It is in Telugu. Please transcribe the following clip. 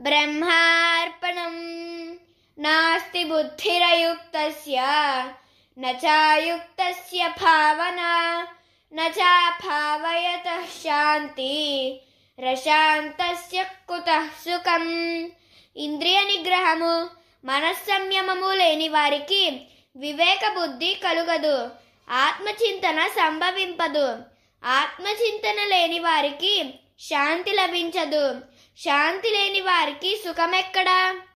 బ్రహ్మార్పణం నాస్తి బుద్ధిరయుక్తస్య న చాయుక్తస్య భావన న చాభావయతః శాంతి రశాంతస్య కుతః సుఖం ఇంద్రియ నిగ్రహము మనస్సంయమము లేని వారికి వివేక బుద్ధి కలుగదు ఆత్మచింతన సంభవింపదు ఆత్మచింతన లేని వారికి శాంతి లభించదు శాంతి లేని వారికి సుఖమెక్కడా